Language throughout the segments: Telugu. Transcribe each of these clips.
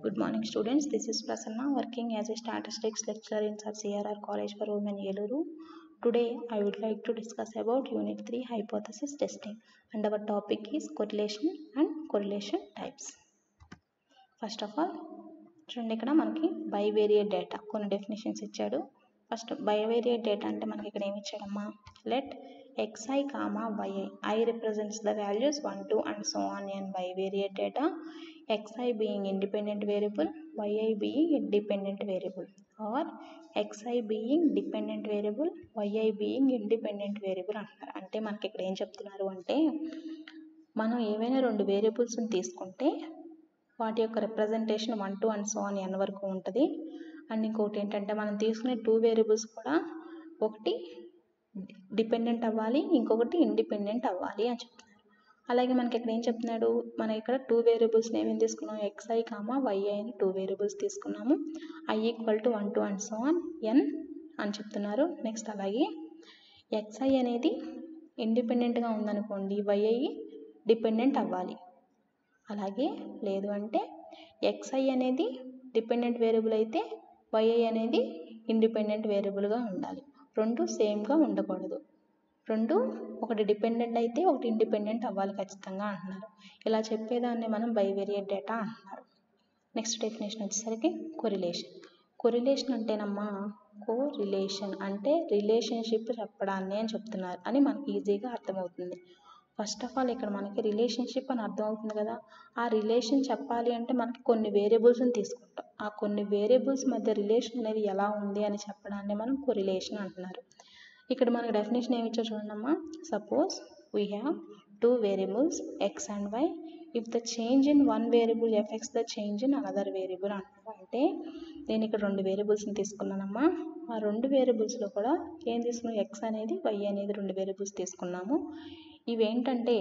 Good morning, students. This is Prasanna working as a statistics lecturer in Sir CRR College for Women Yeluru. Today, I would like to discuss about Unit 3 hypothesis testing, and our topic is correlation and correlation types. First of all చూడండి ఇక్కడ మనకి బైవేరియట్ డేటా కొన్ని డెఫినేషన్స్ ఇచ్చాడు ఫస్ట్ బైవేరియట్ డేటా అంటే మనకి ఇక్కడ ఏమి ఇచ్చాడమ్మా let xi comma yi i represents the values 1 2 and so on in bivariate data xi being independent variable yi being independent variable or xi being dependent variable yi being independent variable అంటారు అంటే మనకి ఇక్కడ ఏం చెప్తున్నారు అంటే మనం ఏవైనా రెండు వేరియబుల్స్ని తీసుకుంటే వాటి యొక్క representation one two and so అని ఎన్ వరకు ఉంటుంది అండ్ ఇంకోటి ఏంటంటే మనం తీసుకునే టూ వేరియబుల్స్ కూడా ఒకటి డిపెండెంట్ అవ్వాలి ఇంకొకటి ఇండిపెండెంట్ అవ్వాలి అని చెప్తున్నారు అలాగే మనకి ఇక్కడ ఏం చెప్తున్నాడు మనం ఇక్కడ టూ వేరియబుల్స్ని ఏమేమి తీసుకున్నాం ఎక్స్ఐ కామా వైఐ అని టూ వేరియబుల్స్ తీసుకున్నాము i equal to one two and so on N అని చెప్తున్నారు నెక్స్ట్ అలాగే ఎక్స్ఐ అనేది ఇండిపెండెంట్గా ఉందనుకోండి వైఐ డిపెండెంట్ అవ్వాలి అలాగే లేదు అంటే ఎక్స్ఐ అనేది డిపెండెంట్ వేరియబుల్ అయితే వైఐ అనేది ఇండిపెండెంట్ వేరియబుల్గా ఉండాలి రెండు సేమ్గా ఉండకూడదు రెండు ఒకటి డిపెండెంట్ అయితే ఒకటి ఇండిపెండెంట్ అవ్వాలి ఖచ్చితంగా అంటున్నారు ఇలా చెప్పేదాన్ని మనం బైవేరియట్ డేటా అంటున్నారు నెక్స్ట్ డెఫినేషన్ వచ్చేసరికి కొరిలేషన్ కొరిలేషన్ అంటేనమ్మా కో రిలేషన్ అంటే రిలేషన్షిప్ చెప్పడాన్ని అని చెప్తున్నారు అని మనకి ఈజీగా అర్థమవుతుంది ఫస్ట్ ఆఫ్ ఆల్ ఇక్కడ మనకి రిలేషన్షిప్ అని అర్థం అవుతుంది కదా ఆ రిలేషన్ చెప్పాలి అంటే మనకి కొన్ని వేరియబుల్స్ని తీసుకుంటాం ఆ కొన్ని వేరియబుల్స్ మధ్య రిలేషన్ అనేది ఎలా ఉంది అని చెప్పడాన్ని మనం కొరిలేషన్ అంటున్నారు ఇక్కడ మనకి డెఫినేషన్ ఏమి ఇచ్చో చూడండమ్మా suppose we have two variables X and Y if the change in one variable affects the change in another variable అంటారు అంటే నేను ఇక్కడ రెండు వేరియబుల్స్ని తీసుకున్నానమ్మా ఆ రెండు వేరియబుల్స్లో కూడా ఏం తీసుకున్నాం ఎక్స్ అనేది వై అనేది రెండు వేరియబుల్స్ తీసుకున్నాము ఇవేంటంటే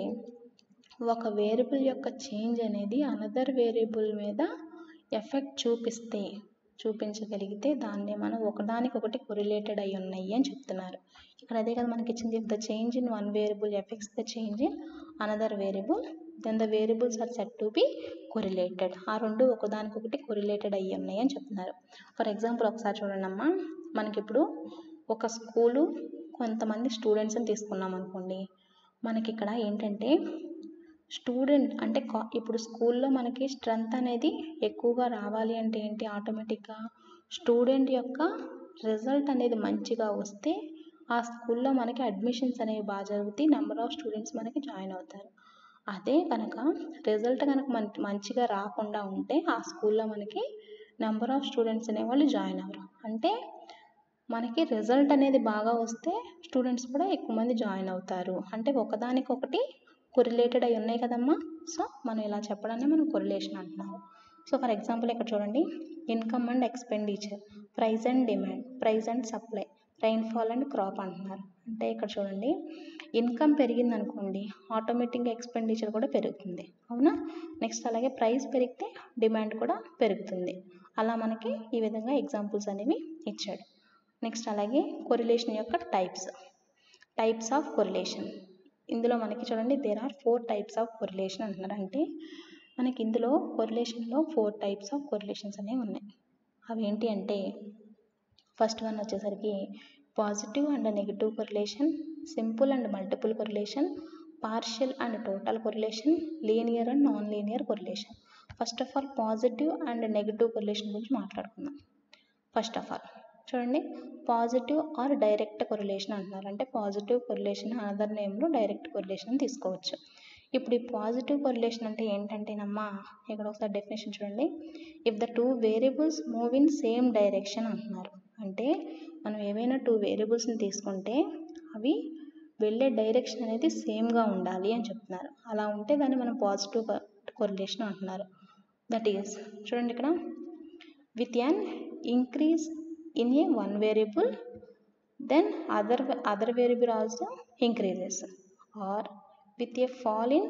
ఒక వేరియబుల్ యొక్క చేంజ్ అనేది అనదర్ వేరియబుల్ మీద ఎఫెక్ట్ చూపిస్తే చూపించగలిగితే దాన్ని మనం ఒకదానికొకటి కొరిలేటెడ్ అయి ఉన్నాయి అని చెప్తున్నారు ఇక్కడ అదే కదా మనకి ఇచ్చింది the change in one variable affects the change in another variable then the variables are said to be correlated ఆ రెండు ఒకదానికొకటి కొరిలేటెడ్ అయ్యి ఉన్నాయి అని చెప్తున్నారు ఫర్ ఎగ్జాంపుల్ ఒకసారి చూడండి అమ్మా మనకి ఇప్పుడు ఒక స్కూలు కొంతమంది స్టూడెంట్స్ని తీసుకున్నాం అనుకోండి మనకి ఇక్కడ ఏంటంటే స్టూడెంట్ అంటే ఇప్పుడు స్కూల్లో మనకి స్ట్రెంత్ అనేది ఎక్కువగా రావాలి అంటే ఏంటి ఆటోమేటిక్గా స్టూడెంట్ యొక్క రిజల్ట్ అనేది మంచిగా వస్తే ఆ స్కూల్లో మనకి అడ్మిషన్స్ అనేవి బాగా జరుగుతాయి నెంబర్ ఆఫ్ స్టూడెంట్స్ మనకి జాయిన్ అవుతారు అదే కనుక రిజల్ట్ కనుక మన మంచిగా రాకుండా ఉంటే ఆ స్కూల్లో మనకి నెంబర్ ఆఫ్ స్టూడెంట్స్ అనేవాళ్ళు జాయిన్ అవ్వరు అంటే మనకి రిజల్ట్ అనేది బాగా వస్తే స్టూడెంట్స్ కూడా ఎక్కువ మంది జాయిన్ అవుతారు అంటే ఒకదానికొకటి కొరిలేటెడ్ అయి ఉన్నాయి కదమ్మా సో మనం ఇలా చెప్పడాన్ని మనం కొరిలేషన్ అంటున్నాము సో ఫర్ ఎగ్జాంపుల్ ఇక్కడ చూడండి income and expenditure price and demand price and supply rainfall and crop అంటున్నారు అంటే ఇక్కడ చూడండి ఇన్కమ్ పెరిగింది అనుకోండి ఆటోమేటిక్గా ఎక్స్పెండిచర్ కూడా పెరుగుతుంది అవునా నెక్స్ట్ అలాగే ప్రైస్ పెరిగితే డిమాండ్ కూడా పెరుగుతుంది అలా మనకి ఈ విధంగా ఎగ్జాంపుల్స్ అనేవి ఇచ్చాడు నెక్స్ట్ అలాగే కొరిలేషన్ యొక్క టైప్స్ టైప్స్ ఆఫ్ కొరిలేషన్ ఇందులో మనకి చూడండి there are four types of correlation అంటున్నారు అంటే మనకి ఇందులో కొరిలేషన్లో ఫోర్ టైప్స్ ఆఫ్ కొరిలేషన్స్ అనేవి ఉన్నాయి అవి ఏంటి అంటే ఫస్ట్ వన్ వచ్చేసరికి positive and negative correlation simple and multiple correlation partial and total correlation linear and non linear correlation first of all positive and negative correlation గురించి మాట్లాడుకుందాం ఫస్ట్ ఆఫ్ ఆల్ చూడండి పాజిటివ్ ఆర్ డైరెక్ట్ కొరిలేషన్ అంటున్నారు అంటే పాజిటివ్ కొరిలేషన్ అనదర్ నేమ్లో డైరెక్ట్ కొరిలేషన్ తీసుకోవచ్చు ఇప్పుడు ఈ పాజిటివ్ కొరిలేషన్ అంటే ఏంటంటేనమ్మా ఇక్కడ ఒకసారి డెఫినేషన్ చూడండి if the two variables move in same direction అంటున్నారు అంటే మనం ఏవైనా టూ వేరియబుల్స్ని తీసుకుంటే అవి వెళ్ళే డైరెక్షన్ అనేది సేమ్గా ఉండాలి అని చెప్తున్నారు అలా ఉంటే దాన్ని మనం పాజిటివ్ కొరిలేషన్ అంటున్నారు దట్ ఈస్ చూడండి ఇక్కడ with an increase in a one variable then other other variable also increases or with a fall in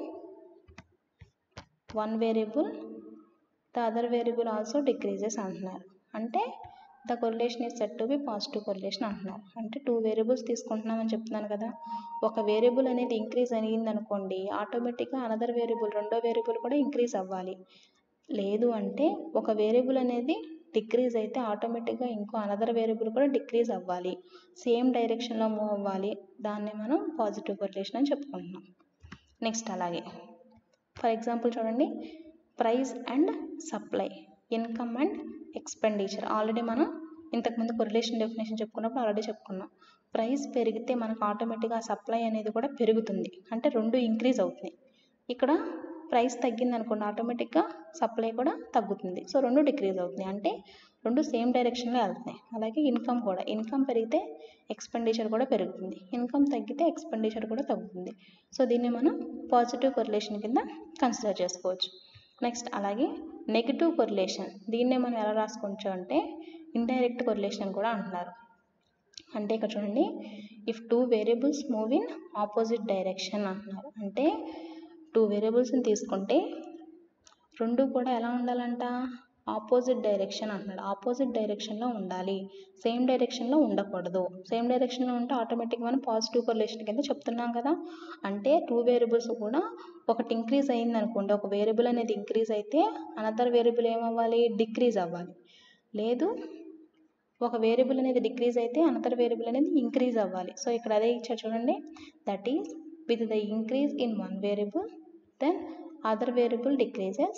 one variable the other variable also decreases అంటున్నారు అంటే the correlation is said to be positive correlation అంటున్నారు అంటే టూ వేరియబుల్స్ తీసుకుంటున్నామని చెప్తున్నాను కదా ఒక వేరియబుల్ అనేది ఇంక్రీజ్ అయ్యింది అనుకోండి ఆటోమేటిక్గా అనదర్ వేరియబుల్ రెండో వేరియబుల్ కూడా ఇంక్రీజ్ అవ్వాలి లేదు అంటే ఒక వేరియబుల్ అనేది డిక్రీజ్ అయితే ఆటోమేటిక్గా ఇంకో అనదర్ వేరియబుల్ కూడా డిక్రీజ్ అవ్వాలి సేమ్ డైరెక్షన్లో మూవ్ అవ్వాలి దాన్ని మనం పాజిటివ్ కొరిలేషన్ అని చెప్పుకుంటున్నాం నెక్స్ట్ అలాగే ఫర్ ఎగ్జాంపుల్ చూడండి price and supply income and expenditure already మనం ఇంతకుముందు కొరిలేషన్ డెఫినేషన్ చెప్పుకున్నప్పుడు ఆల్రెడీ చెప్పుకున్నాం ప్రైస్ పెరిగితే మనకు ఆటోమేటిక్గా సప్లై అనేది కూడా పెరుగుతుంది అంటే రెండు ఇంక్రీజ్ అవుతుంది ఇక్కడ ప్రైస్ తగ్గింది అనుకోండి ఆటోమేటిక్గా సప్లై కూడా తగ్గుతుంది సో రెండు డిక్రీజ్ అవుతుంది అంటే రెండు సేమ్ డైరెక్షన్లో వెళ్తున్నాయి అలాగే ఇన్కమ్ కూడా ఇన్కమ్ పెరిగితే ఎక్స్పెండిచర్ కూడా పెరుగుతుంది ఇన్కమ్ తగ్గితే ఎక్స్పెండిచర్ కూడా తగ్గుతుంది సో దీన్ని మనం పాజిటివ్ కొరిలేషన్ కింద కన్సిడర్ చేసుకోవచ్చు నెక్స్ట్ అలాగే నెగిటివ్ కొరిలేషన్ దీన్నే మనం ఎలా రాసుకోవచ్చు అంటే ఇండైరెక్ట్ కొరిలేషన్ కూడా అంటున్నారు అంటే ఇక్కడ చూడండి if two variables move in opposite direction అంటున్నారు అంటే టూ వేరియబుల్స్ని తీసుకుంటే రెండు కూడా ఎలా ఉండాలంట ఆపోజిట్ డైరెక్షన్ అంటున్నాడు ఆపోజిట్ డైరెక్షన్లో ఉండాలి సేమ్ డైరెక్షన్లో ఉండకూడదు సేమ్ డైరెక్షన్లో ఉంటే ఆటోమేటిక్గా మనం పాజిటివ్ కొరిలేషన్ కింద చెప్తున్నాం కదా అంటే టూ వేరియబుల్స్ కూడా ఒకటి ఇంక్రీజ్ అయింది అనుకోండి ఒక వేరియబుల్ అనేది ఇంక్రీజ్ అయితే అనదర్ వేరియబుల్ ఏమవ్వాలి డిక్రీజ్ అవ్వాలి లేదు ఒక వేరియబుల్ అనేది డిక్రీజ్ అయితే అనదర్ వేరియబుల్ అనేది ఇంక్రీజ్ అవ్వాలి సో ఇక్కడ అదే ఇచ్చారు చూడండి that is with the increase in one variable then other variable decreases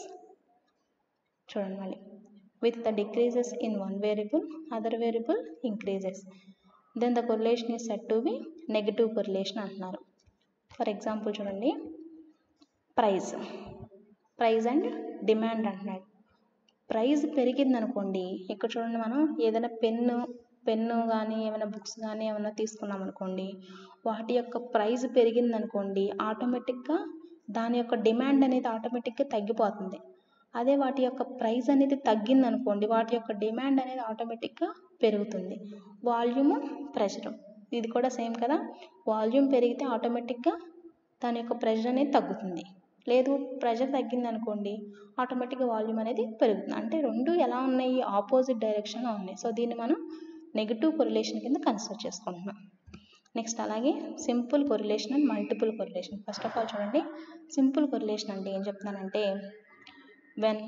చూడండి మళ్ళీ with the decreases in one variable other variable increases then the correlation is set to be negative correlation అంటున్నారు ఫర్ ఎగ్జాంపుల్ చూడండి ప్రైస్ ప్రైస్ అండ్ డిమాండ్ అంటున్నాడు ప్రైస్ పెరిగింది అనుకోండి ఇక్కడ చూడండి మనం ఏదైనా పెన్ను పెన్ను కానీ ఏమైనా బుక్స్ కానీ ఏమైనా తీసుకున్నాం అనుకోండి వాటి యొక్క ప్రైస్ పెరిగింది అనుకోండి ఆటోమేటిక్గా దాని యొక్క డిమాండ్ అనేది ఆటోమేటిక్గా తగ్గిపోతుంది అదే వాటి యొక్క ప్రైస్ అనేది తగ్గింది అనుకోండి వాటి యొక్క డిమాండ్ అనేది ఆటోమేటిక్గా పెరుగుతుంది వాల్యూము ప్రెషర్ ఇది కూడా సేమ్ కదా వాల్యూమ్ పెరిగితే ఆటోమేటిక్గా దాని యొక్క ప్రెషర్ అనేది తగ్గుతుంది లేదు ప్రెషర్ తగ్గింది అనుకోండి ఆటోమేటిక్గా వాల్యూమ్ అనేది పెరుగుతుంది అంటే రెండు ఎలా ఉన్నాయి ఆపోజిట్ డైరెక్షన్లో ఉన్నాయి సో దీన్ని మనం నెగిటివ్ కొరిలేషన్ కింద కన్సిడర్ చేసుకుంటున్నాం నెక్స్ట్ అలాగే simple correlation and multiple correlation first of all చూడండి సింపుల్ కొరిలేషన్ అంటే ఏం చెప్తున్నానంటే when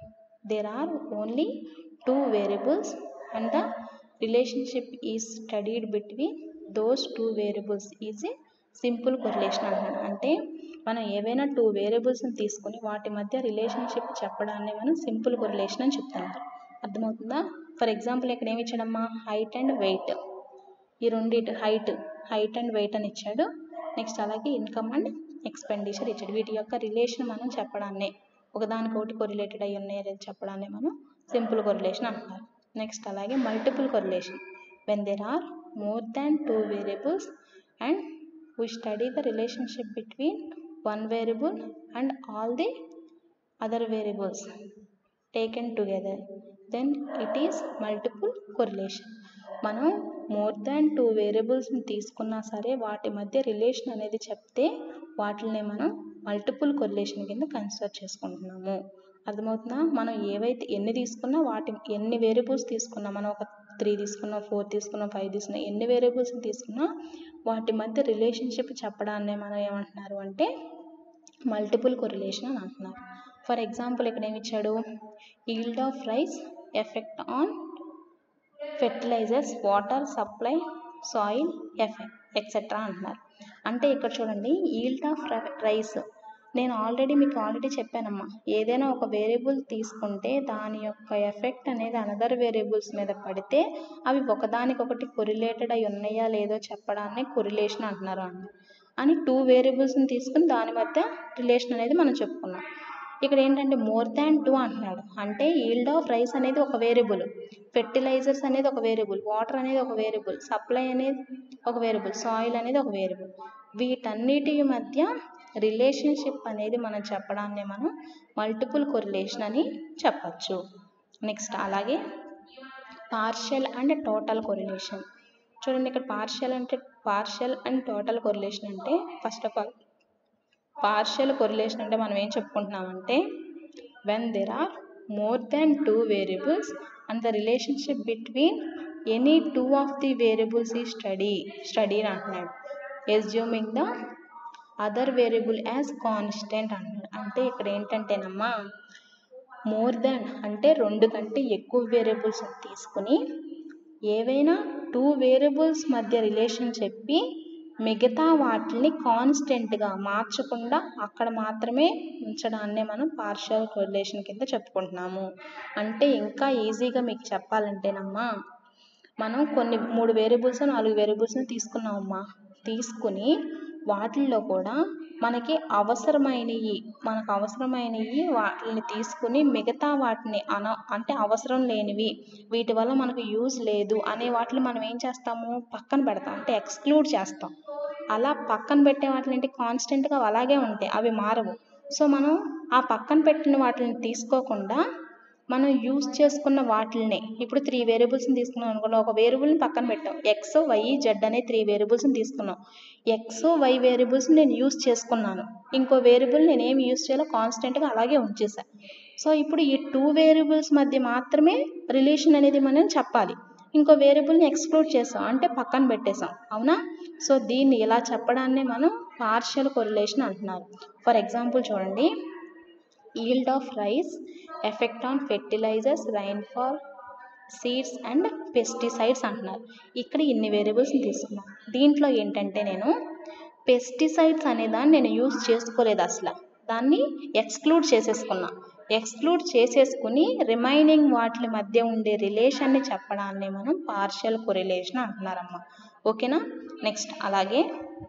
there are only two variables and the relationship is studied between those two variables is a simple correlation అంటున్నాడు అంటే మనం ఏవైనా టూ వేరియబుల్స్ని తీసుకొని వాటి మధ్య రిలేషన్షిప్ చెప్పడాన్ని మనం సింపుల్ కొరిలేషన్ అని చెప్తాం అర్థమవుతుందా ఫర్ ఎగ్జాంపుల్ ఇక్కడ ఏమి ఇచ్చాడమ్మా హైట్ అండ్ వెయిట్ ఈ రెండిటి హైట్ హైట్ అండ్ వెయిట్ అని ఇచ్చాడు నెక్స్ట్ అలాగే ఇన్కమ్ అండ్ ఎక్స్పెండిచర్ ఇచ్చాడు వీటి యొక్క రిలేషన్ మనం చెప్పడాన్ని ఒకదానికొకటి కొరిలేటెడ్ అయి ఉన్నాయి అనేది చెప్పడాన్ని మనం సింపుల్ కొరిలేషన్ అంటున్నారు నెక్స్ట్ అలాగే multiple correlation when there are more than two variables and we study the relationship between one variable and all the other variables taken together then it is multiple correlation మనం మోర్ దాన్ టూ వేరియబుల్స్ని తీసుకున్నా సరే వాటి మధ్య రిలేషన్ అనేది చెప్తే వాటిని మనం మల్టిపుల్ కొరిలేషన్ కింద కన్సిడర్ చేసుకుంటున్నాము అర్థమవుతుందా మనం ఏవైతే ఎన్ని తీసుకున్నా వాటి ఎన్ని వేరియబుల్స్ తీసుకున్నా మనం ఒక త్రీ తీసుకున్నాం ఫోర్ తీసుకున్నాం ఫైవ్ తీసుకున్నాం ఎన్ని వేరియబుల్స్ని తీసుకున్నా వాటి మధ్య రిలేషన్షిప్ చెప్పడాన్ని మనం ఏమంటున్నారు అంటే మల్టిపుల్ కొరిలేషన్ అని అంటున్నారు ఫర్ ఎగ్జాంపుల్ ఇక్కడ ఏమి ఇచ్చాడు yield of rice effect on fertilizers water supply soil effect etcetera అంటున్నారు అంటే ఇక్కడ చూడండి ఈల్డ్ ఆఫ్ రైస్ నేను ఆల్రెడీ మీకు ఆల్రెడీ చెప్పానమ్మా ఏదైనా ఒక వేరియబుల్ తీసుకుంటే దాని యొక్క ఎఫెక్ట్ అనేది అనదర్ వేరియబుల్స్ మీద పడితే అవి ఒకదానికొకటి కొరిలేటెడ్ అయి ఉన్నాయా లేదో చెప్పడాన్ని కొరిలేషన్ అంటున్నారు అండి అని టూ వేరియబుల్స్ని తీసుకుని దాని మధ్య రిలేషన్ అనేది మనం చెప్పుకున్నాం ఇక్కడ ఏంటంటే మోర్ దాన్ టూ అంటున్నాడు అంటే ఈల్డ్ ఆఫ్ రైస్ అనేది ఒక వేరియబుల్ ఫెర్టిలైజర్స్ అనేది ఒక వేరియబుల్ వాటర్ అనేది ఒక వేరియబుల్ సప్లై అనేది ఒక వేరియబుల్ సాయిల్ అనేది ఒక వేరియబుల్ వీటన్నిటి మధ్య రిలేషన్షిప్ అనేది మనం చెప్పడాన్ని మనం మల్టిపుల్ కొరిలేషన్ అని చెప్పచ్చు నెక్స్ట్ అలాగే పార్షియల్ అండ్ టోటల్ కొరిలేషన్ చూడండి ఇక్కడ పార్షియల్ అంటే పార్షియల్ అండ్ టోటల్ కొరిలేషన్ అంటే first of all partial correlation అంటే మనం ఏం చెప్పుకుంటున్నామంటే when there are more than two variables and the relationship between any two of the variables ఈ స్టడీ స్టడీ అంటున్నాడు assuming the other variable as constant అంటున్నాడు అంటే ఇక్కడ ఏంటంటేనమ్మా మోర్ దాన్ అంటే రెండు కంటే ఎక్కువ వేరియబుల్స్ తీసుకుని ఏవైనా టూ వేరియబుల్స్ మధ్య రిలేషన్ చెప్పి మిగతా వాటిని కాన్స్టెంట్గా మార్చకుండా అక్కడ మాత్రమే ఉంచడాన్నే మనం పార్షియల్ కొరిలేషన్ కింద చెప్పుకుంటున్నాము అంటే ఇంకా ఈజీగా మీకు చెప్పాలంటేనమ్మా మనం కొన్ని మూడు వేరియబుల్స్ నాలుగు వేరియబుల్స్ని తీసుకున్నామమ్మా తీసుకుని వాటిల్లో కూడా మనకి అవసరమైనవి మనకు అవసరమైనవి వాటిని తీసుకుని మిగతా వాటిని అన అంటే అవసరం లేనివి వీటి వల్ల మనకు యూజ్ లేదు అనే వాటిని మనం ఏం చేస్తాము పక్కన పెడతాం అంటే ఎక్స్క్లూడ్ చేస్తాం అలా పక్కన పెట్టే వాటిని ఏంటి కాన్స్టెంట్గా అలాగే ఉంటాయి అవి మారవు సో మనం ఆ పక్కన పెట్టిన వాటిని తీసుకోకుండా మనం యూజ్ చేసుకున్న వాటిని ఇప్పుడు త్రీ వేరియబుల్స్ని తీసుకున్నాం అనుకోండి ఒక వేరియబుల్ని పక్కన పెట్టాం ఎక్స్ వై జెడ్ అనే త్రీ వేరియబుల్స్ని తీసుకున్నాం ఎక్స్ వై వేరియబుల్స్ నేను యూజ్ చేసుకున్నాను ఇంకో వేరియబుల్ నేను ఏమి యూజ్ చేయాలో కాన్స్టెంట్గా అలాగే ఉంచేసాను సో ఇప్పుడు ఈ టూ వేరియబుల్స్ మధ్య మాత్రమే రిలేషన్ అనేది మనం చెప్పాలి ఇంకో వేరియబుల్ని ఎక్స్క్లూడ్ చేసాం అంటే పక్కన పెట్టేసాం అవునా సో దీన్ని ఇలా చెప్పడాన్నే మనం పార్షియల్ కొరిలేషన్ అంటున్నారు ఫర్ ఎగ్జాంపుల్ చూడండి yield of rice effect on fertilizers rainfall seeds and pesticides అంటున్నారు ఇక్కడ ఇన్ని వేరియబుల్స్ని తీసుకున్నాం దీంట్లో ఏంటంటే నేను పెస్టిసైడ్స్ అనే దాన్ని నేను యూజ్ చేసుకోలేదు అసలు దాన్ని ఎక్స్క్లూడ్ చేసేసుకున్నా ఎక్స్క్లూడ్ చేసేసుకుని రిమైనింగ్ వాటి మధ్య ఉండే రిలేషన్ని చెప్పడాన్ని మనం పార్షియల్ కొరిలేషన్ అంటున్నారమ్మా ఓకేనా నెక్స్ట్ అలాగే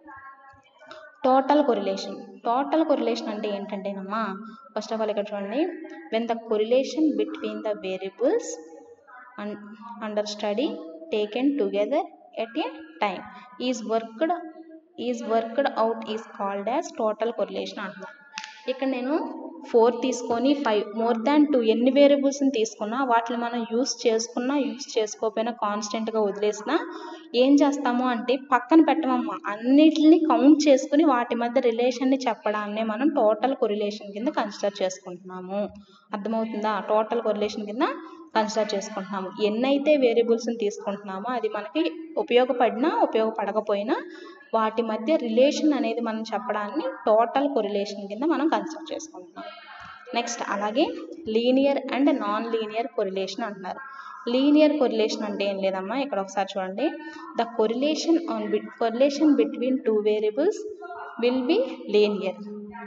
టోటల్ కొరిలేషన్ టోటల్ కొరిలేషన్ అంటే ఏంటంటేనమ్మా ఫస్ట్ ఆఫ్ ఆల్ ఇక్కడ చూడండి when the correlation between the variables under study taken together at a time is worked is worked out is called as total correlation అంటున్నారు ఇక్కడ నేను ఫోర్ తీసుకొని ఫైవ్ మోర్ దాన్ టూ ఎన్ని వేరియబుల్స్ని తీసుకున్నా వాటిని మనం యూస్ చేసుకున్నా యూస్ చేసుకోకపోయినా కాన్స్టెంట్గా వదిలేసినా ఏం చేస్తాము అంటే పక్కన పెట్టమమ్మా అన్నిటిని కౌంట్ చేసుకుని వాటి మధ్య రిలేషన్ని చెప్పడాన్నే మనం టోటల్ కొరిలేషన్ కింద కన్సిడర్ చేసుకుంటున్నాము అర్థమవుతుందా టోటల్ కొరిలేషన్ కింద కన్సిడర్ చేసుకుంటున్నాము ఎన్నైతే వేరియబుల్స్ని తీసుకుంటున్నామో అది మనకి ఉపయోగపడినా ఉపయోగపడకపోయినా వాటి మధ్య రిలేషన్ అనేది మనం చెప్పడాన్ని టోటల్ కొరిలేషన్ కింద మనం కన్సిడర్ చేసుకుంటున్నాం నెక్స్ట్ అలాగే linear and non linear correlation అంటున్నారు లీనియర్ కొరిలేషన్ అంటే ఏం లేదమ్మా ఇక్కడ ఒకసారి చూడండి the correlation on bit correlation between two variables will be linear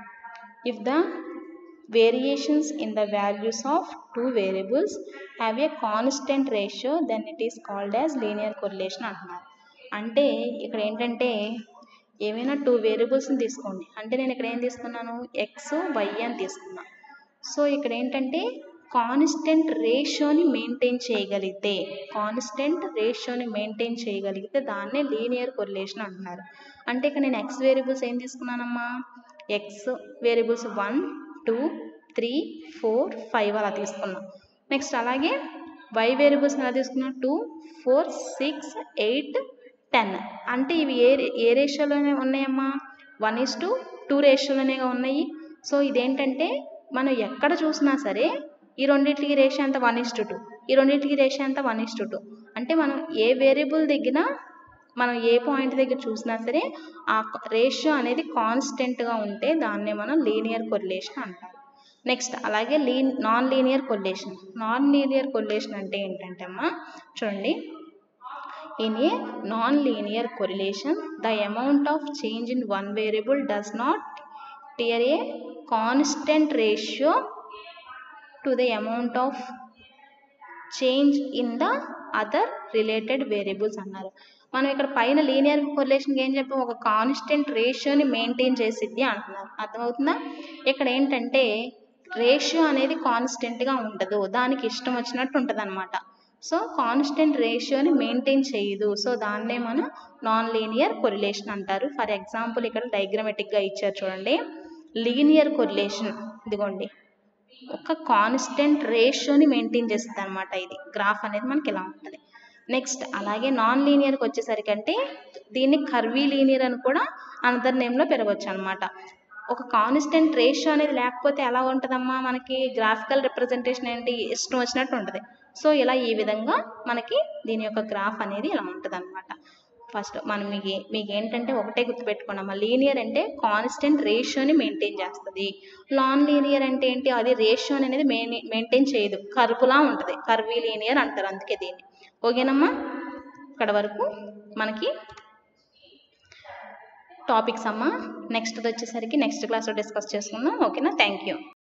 if the variations in the values of two variables have a constant ratio then it is called as linear correlation అంటున్నారు అంటే ఇక్కడ ఏంటంటే ఏమైనా టూ వేరియబుల్స్ని తీసుకోండి అంటే నేను ఇక్కడ ఏం తీసుకున్నాను ఎక్స్ వై అని తీసుకున్నాను సో ఇక్కడ ఏంటంటే కాన్స్టెంట్ రేషియోని మెయింటైన్ చేయగలిగితే కాన్స్టెంట్ రేషియోని మెయింటైన్ చేయగలిగితే దాన్నే లీనియర్ కొరిలేషన్ అంటున్నారు అంటే ఇక్కడ నేను ఎక్స్ వేరియబుల్స్ ఏం తీసుకున్నానమ్మా X variables one two three four five అలా తీసుకున్నాం నెక్స్ట్ అలాగే వై వేరియబుల్స్ ఎలా తీసుకున్నా two four six eight ten అంటే ఇవి ఏ ఏ రేషియోలోనే ఉన్నాయమ్మా వన్ ఇస్ టు టూ రేషియోలోనే ఉన్నాయి సో ఇదేంటంటే మనం ఎక్కడ చూసినా సరే ఈ రెండింటికి రేషియో అంతా వన్ ఇస్ టు టూ ఈ రెండింటికి రేషియో అంతా వన్ ఇస్ టు టూ అంటే మనం ఏ వేరియబుల్ దగ్గర మనం ఏ పాయింట్ దగ్గర చూసినా సరే ఆ రేషియో అనేది కాన్స్టెంట్గా ఉంటే దాన్నే మనం లీనియర్ కొరిలేషన్ అంటాం నెక్స్ట్ అలాగే లీ non linear correlation non linear correlation అంటే ఏంటంటే అమ్మా చూడండి in a non linear correlation the amount of change in one variable does not tear a constant ratio to the amount of change in the other related variables అన్నారు మనం ఇక్కడ పైన లీనియర్ కొరిలేషన్కి ఏం చెప్పి ఒక కాన్స్టెంట్ రేషియోని మెయింటైన్ చేసిద్ది అంటున్నారు అర్థమవుతుందా ఇక్కడ ఏంటంటే రేషియో అనేది కాన్స్టెంట్గా ఉండదు దానికి ఇష్టం వచ్చినట్టు ఉంటుంది అనమాట సో కాన్స్టెంట్ రేషియోని మెయింటైన్ చేయదు సో దాన్నే మనం నాన్ లీనియర్ కొరిలేషన్ అంటారు ఫర్ ఎగ్జాంపుల్ ఇక్కడ డయాగ్రమెటిక్గా ఇచ్చారు చూడండి లీనియర్ కొరిలేషన్ ఇదిగోండి ఒక కాన్స్టెంట్ రేషియోని మెయింటైన్ చేస్తుంది అనమాట ఇది గ్రాఫ్ అనేది మనకి ఇలా ఉంటుంది నెక్స్ట్ అలాగే నాన్ లీనియర్కి వచ్చేసరికి అంటే దీన్ని కర్వీ లీనియర్ అని కూడా అనదర్ నేమ్లో పెరగవచ్చు అనమాట ఒక కాన్స్టెంట్ రేషియో అనేది లేకపోతే ఎలా ఉంటుందమ్మా మనకి గ్రాఫికల్ రిప్రజెంటేషన్ ఏంటి ఇష్టం వచ్చినట్టు ఉంటుంది సో ఇలా ఈ విధంగా మనకి దీని యొక్క గ్రాఫ్ అనేది ఇలా ఉంటుంది అనమాట ఫస్ట్ మనం మీకు ఏ- మీకు ఏంటంటే ఒకటే గుర్తుపెట్టుకున్నామా లీనియర్ అంటే కాన్స్టెంట్ రేషియోని మెయింటైన్ చేస్తుంది నాన్ లీనియర్ అంటే ఏంటి అది రేషియో అనేది మెయింటైన్ చేయదు కర్వ్లా ఉంటుంది కర్వీ లీనియర్ అంటారు అందుకే దీన్ని ఓకేనమ్మా ఇక్కడ వరకు మనకి టాపిక్స్ అమ్మా నెక్స్ట్ వచ్చేసరికి నెక్స్ట్ క్లాస్లో డిస్కస్ చేసుకుందాం ఓకేనా థ్యాంక్ యూ